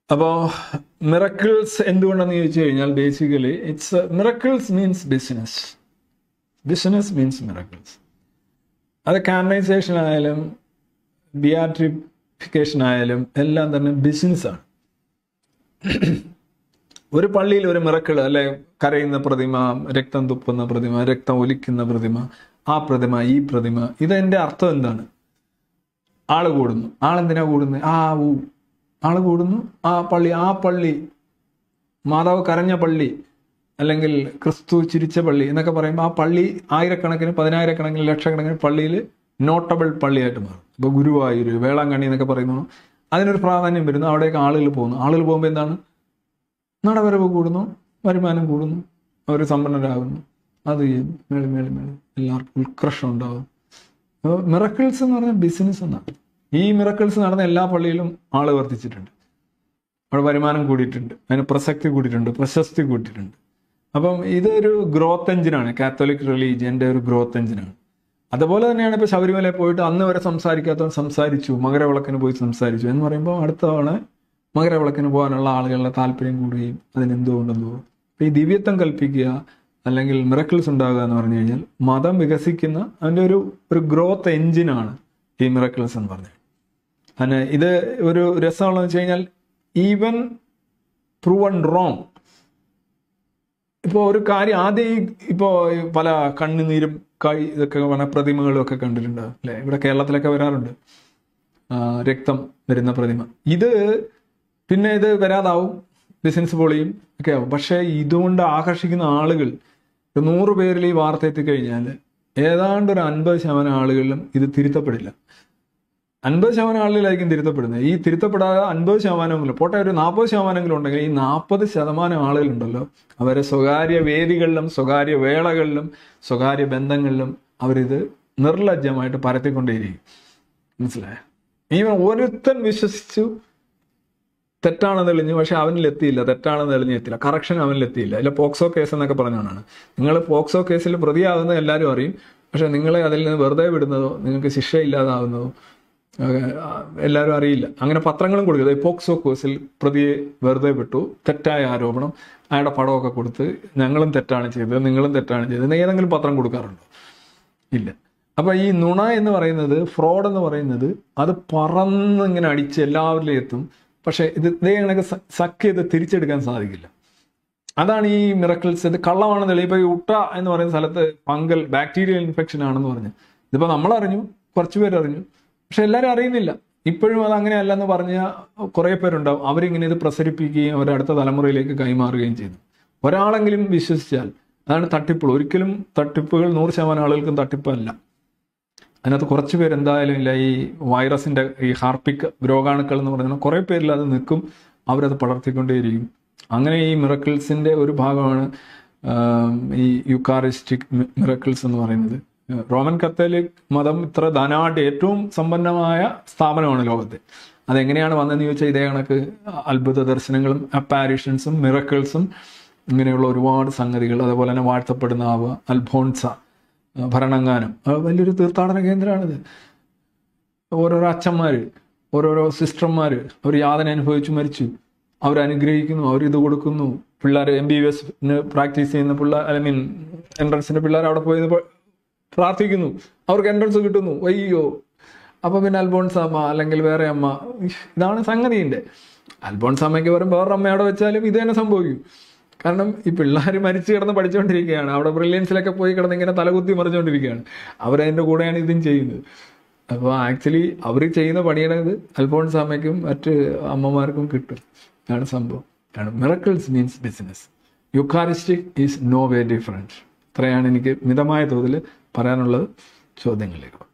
അപ്പോൾ മിറക്കിൾസ് എന്തുകൊണ്ടെന്ന് ചോദിച്ചു കഴിഞ്ഞാൽ basically it's miracles means business business means miracles അത് കാനറൈസേഷൻ ആയാലും ബിയാട്രിഫിക്കേഷൻ ആയാലും എല്ലാം തന്നെ ബിസിനസ്സാണ് ഒരു പള്ളിയിൽ ഒരു മിറക്കിൾ അല്ലെ കരയുന്ന പ്രതിമ രക്തം തുപ്പുന്ന പ്രതിമ രക്തം ഒലിക്കുന്ന പ്രതിമ ആ പ്രതിമ ഈ പ്രതിമ ഇതെന്റെ അർത്ഥം എന്താണ് ആള് കൂടുന്നു ആളെന്തിനാ കൂടുന്നത് ആ ഊ ആള് കൂടുന്നു ആ പള്ളി ആ പള്ളി മാതാവ് കരഞ്ഞ പള്ളി അല്ലെങ്കിൽ ക്രിസ്തു ചിരിച്ച പള്ളി എന്നൊക്കെ പറയുമ്പോൾ ആ പള്ളി ആയിരക്കണക്കിന് പതിനായിരക്കണക്കിന് ലക്ഷക്കണക്കിന് പള്ളിയിൽ നോട്ടബിൾ പള്ളിയായിട്ട് മാറും ഇപ്പോൾ ഗുരുവായൂർ വേളാങ്കണ്ണി എന്നൊക്കെ പറയുന്നു അതിനൊരു പ്രാധാന്യം വരുന്നു അവിടേക്ക് ആളുകൾ പോകുന്നു ആളുകൾ പോകുമ്പോൾ എന്താണ് നടവരവ് കൂടുന്നു വരുമാനം കൂടുന്നു അവർ സമ്പന്നരാകുന്നു അത് ചെയ്യുന്നു മേളി മേളി മേളി എല്ലാവർക്കും ഉത്കർഷം ഉണ്ടാവും അപ്പോൾ മിറക്കിൾസ് എന്ന് പറഞ്ഞാൽ ബിസിനസ് എന്നാണ് ഈ മിറക്കിൾസ് നടന്ന എല്ലാ പള്ളിയിലും ആള് വർദ്ധിച്ചിട്ടുണ്ട് അവിടെ വരുമാനം കൂടിയിട്ടുണ്ട് അതിന് പ്രസക്തി കൂടിയിട്ടുണ്ട് പ്രശസ്തി കൂട്ടിയിട്ടുണ്ട് അപ്പം ഇതൊരു ഗ്രോത്ത് എഞ്ചിനാണ് കാത്തോലിക് റിലീജിയന്റെ ഒരു ഗ്രോത്ത് എഞ്ചിനാണ് അതുപോലെ തന്നെയാണ് ഇപ്പോൾ ശബരിമലയിൽ പോയിട്ട് അന്ന് വരെ സംസാരിക്കാത്തവൻ സംസാരിച്ചു മകരവിളക്കിന് പോയി സംസാരിച്ചു എന്ന് പറയുമ്പോൾ അടുത്ത തവണ മകരവിളക്കിന് പോകാനുള്ള ആളുകളുടെ താല്പര്യം കൂടുകയും അതിനെന്തുകൊണ്ടെന്നോ അപ്പോൾ ഈ ദിവ്യത്വം കൽപ്പിക്കുക അല്ലെങ്കിൽ മിറക്കിൾസ് ഉണ്ടാകുക എന്ന് പറഞ്ഞു കഴിഞ്ഞാൽ മതം വികസിക്കുന്ന അതിൻ്റെ ഒരു ഒരു ഗ്രോത്ത് എഞ്ചിനാണ് ഈ മിറക്കിൾസ് എന്ന് പറഞ്ഞത് അതിന് ഇത് ഒരു രസമുള്ളതെന്ന് വെച്ച് കഴിഞ്ഞാൽ ഈവൻ പ്രൂവൺ റോങ് ഇപ്പോൾ ഒരു കാര്യം ആദ്യം ഈ ഇപ്പോൾ പല കണ്ണുനീരും കൈ ഇതൊക്കെ പറഞ്ഞ പ്രതിമകളും ഒക്കെ കണ്ടിട്ടുണ്ട് അല്ലേ ഇവിടെ കേരളത്തിലൊക്കെ വരാറുണ്ട് ആ, രക്തം വരുന്ന പ്രതിമ ഇത് പിന്നെ ഇത് വരാതാവും ബിസിനസ് പൊളിയും ഒക്കെ ആവും പക്ഷേ ഇതുകൊണ്ട് ആകർഷിക്കുന്ന ആളുകൾ ഒരു നൂറ് പേരിൽ ഈ വാർത്ത എത്തിക്കഴിഞ്ഞാൽ ഏതാണ്ട് ഒരു അൻപത് ശതമാനം ആളുകളിലും ഇത് തിരുത്തപ്പെടില്ല അൻപത് ശതമാനം ആളുകളായിരിക്കും തിരുത്തപ്പെടുന്നത് ഈ തിരുത്തപ്പെടാതെ അൻപത് ശതമാനമെങ്കിലും പോട്ടെ ഒരു നാൽപ്പത് ശതമാനമെങ്കിലും ഉണ്ടെങ്കിൽ ഈ നാൽപ്പത് ശതമാനം ആളുകളുണ്ടല്ലോ അവരെ സ്വകാര്യ വേദികളിലും സ്വകാര്യ വേളകളിലും സ്വകാര്യ ബന്ധങ്ങളിലും അവരിത് നിർലജ്ജമായിട്ട് പരത്തിക്കൊണ്ടേയിരിക്കും മനസ്സിലായോ ഈവൻ ഒരുത്തൻ വിശ്വസിച്ചു തെറ്റാണെന്ന് തെളിഞ്ഞു പക്ഷെ അവനിൽ എത്തിയില്ല തെറ്റാണെന്ന് തെളിഞ്ഞ് എത്തിയില്ല കറക്ഷൻ അവനിൽ എത്തിയില്ല അല്ല പോക്സോ കേസ് എന്നൊക്കെ പറഞ്ഞാണ് നിങ്ങൾ പോക്സോ കേസിൽ പ്രതിയാകുന്നത് എല്ലാവരും അറിയും പക്ഷെ നിങ്ങളെ അതിൽ നിന്ന് വെറുതെ വിടുന്നതോ നിങ്ങൾക്ക് ശിക്ഷ ഇല്ലാതാവുന്നതോ ഒക്കെ, ആ, എല്ലാവരും അറിയില്ല അങ്ങനെ പത്രങ്ങളും കൊടുക്കുക പോക്സോ കേസിൽ പ്രതിയെ വെറുതെ വിട്ടു തെറ്റായ ആരോപണം അയാളുടെ പടമൊക്കെ കൊടുത്ത് ഞങ്ങളും തെറ്റാണ് ചെയ്തത് നിങ്ങളും തെറ്റാണ് ചെയ്തത് എന്ന് ഏതെങ്കിലും പത്രം കൊടുക്കാറുണ്ടോ ഇല്ല അപ്പൊ ഈ നുണ എന്ന് പറയുന്നത് ഫ്രോഡ് എന്ന് പറയുന്നത് അത് പറന്ന് ഇങ്ങനെ അടിച്ച് എല്ലാവരിലും എത്തും പക്ഷെ ഇത് ഇതേ കണക്ക് സ- സക്ക് ചെയ്ത് തിരിച്ചെടുക്കാൻ സാധിക്കില്ല അതാണ് ഈ മിറക്കിൾസ് ഇത് കള്ളമാണെന്ന് തെളിയും ഇപ്പൊ ഈ ഉട്ട എന്ന് പറയുന്ന സ്ഥലത്ത് ഫംഗൽ ബാക്ടീരിയൽ ഇൻഫെക്ഷൻ ആണെന്ന് പറഞ്ഞു ഇതിപ്പോ നമ്മൾ അറിഞ്ഞു കുറച്ച് പേര് അറിഞ്ഞു പക്ഷെ എല്ലാവരും അറിയുന്നില്ല ഇപ്പോഴും അത് അങ്ങനെയല്ലെന്ന് പറഞ്ഞ കുറേ പേരുണ്ടാവും അവരിങ്ങനെ ഇത് പ്രസരിപ്പിക്കുകയും അവരുടെ അടുത്ത തലമുറയിലേക്ക് കൈമാറുകയും ചെയ്തു ഒരാളെങ്കിലും വിശ്വസിച്ചാൽ അതാണ് തട്ടിപ്പുകൾ ഒരിക്കലും തട്ടിപ്പുകൾ നൂറ് ശതമാനം ആളുകൾക്കും തട്ടിപ്പല്ല അതിനകത്ത് കുറച്ച് പേര് എന്തായാലും ഇല്ല ഈ വൈറസിന്റെ ഈ ഹാർപ്പിക് രോഗാണുക്കൾ എന്ന് പറഞ്ഞാൽ കുറേ പേരിൽ അത് നിൽക്കും അവരത് പടർത്തിക്കൊണ്ടേയിരിക്കും അങ്ങനെ ഈ മിറക്കിൾസിന്റെ ഒരു ഭാഗമാണ് ആം, ഈ യുക്കാറിസ്റ്റിക് മിറക്കിൾസ് എന്ന് പറയുന്നത് റോമൻ കത്തോലിക് മതം ഇത്ര ധനാഢ്യ ഏറ്റവും സമ്പന്നമായ സ്ഥാപനമാണ് ലോകത്തെ അതെങ്ങനെയാണ് വന്നതെന്ന് ചോദിച്ചാൽ ഇതേ കണക്ക് അത്ഭുത ദർശനങ്ങളും അപ്പാരിഷൻസും മിറക്കിൾസും ഇങ്ങനെയുള്ള ഒരുപാട് സംഗതികൾ അതേപോലെ തന്നെ വാഴ്ത്തപ്പെടുന്ന ആവുക അൽഫോൺസ ആ, ഭരണങ്ങാനം അത് വലിയൊരു തീർത്ഥാടന കേന്ദ്രമാണിത് ഓരോരോ അച്ഛന്മാർ ഓരോരോ സിസ്റ്റർമാർ അവർ യാതന അനുഭവിച്ചു മരിച്ചു അവർ അനുഗ്രഹിക്കുന്നു അവർ ഇത് കൊടുക്കുന്നു പിള്ളേർ എം ബി ബി എസിന് പ്രാക്ടീസ് ചെയ്യുന്ന പിള്ളേർ ഐ മീൻ എൻട്രൻസിന്റെ പിള്ളേർ അവിടെ പോയി ഇത് പ- പ്രാർത്ഥിക്കുന്നു അവർക്ക് എൻട്രൻസ് കിട്ടുന്നു അയ്യോ അപ്പൊ പിന്നെ അൽബോൺസ് അമ്മ അല്ലെങ്കിൽ വേറെ അമ്മ ഇഷ്, ഇതാണ് സംഗതിന്റെ അൽബോൺസ് അമ്മയ്ക്ക് പകരം വേറൊരു അമ്മ അവിടെ വെച്ചാലും ഇത് തന്നെ സംഭവിക്കും കാരണം ഈ പിള്ളേർ മരിച്ചു കിടന്ന് പഠിച്ചുകൊണ്ടിരിക്കുകയാണ് അവിടെ ബ്രില്യൻസിലൊക്കെ പോയി കിടന്ന് ഇങ്ങനെ തലകുത്തി മറിച്ചുകൊണ്ടിരിക്കുകയാണ് അവരതിൻ്റെ കൂടെയാണ് ഇതും ചെയ്യുന്നത് അപ്പോൾ ആക്ച്വലി അവർ ചെയ്യുന്ന പണിയുടെ ഇത് അൽഫോൺസ് അമ്മയ്ക്കും മറ്റ് അമ്മമാർക്കും കിട്ടും ഇതാണ് സംഭവം ആണ് miracles means business eucharistic is no way different ഇത്രയാണ് എനിക്ക് മിതമായ തോതിൽ പറയാനുള്ളത് ചോദ്യങ്ങളിലേക്ക്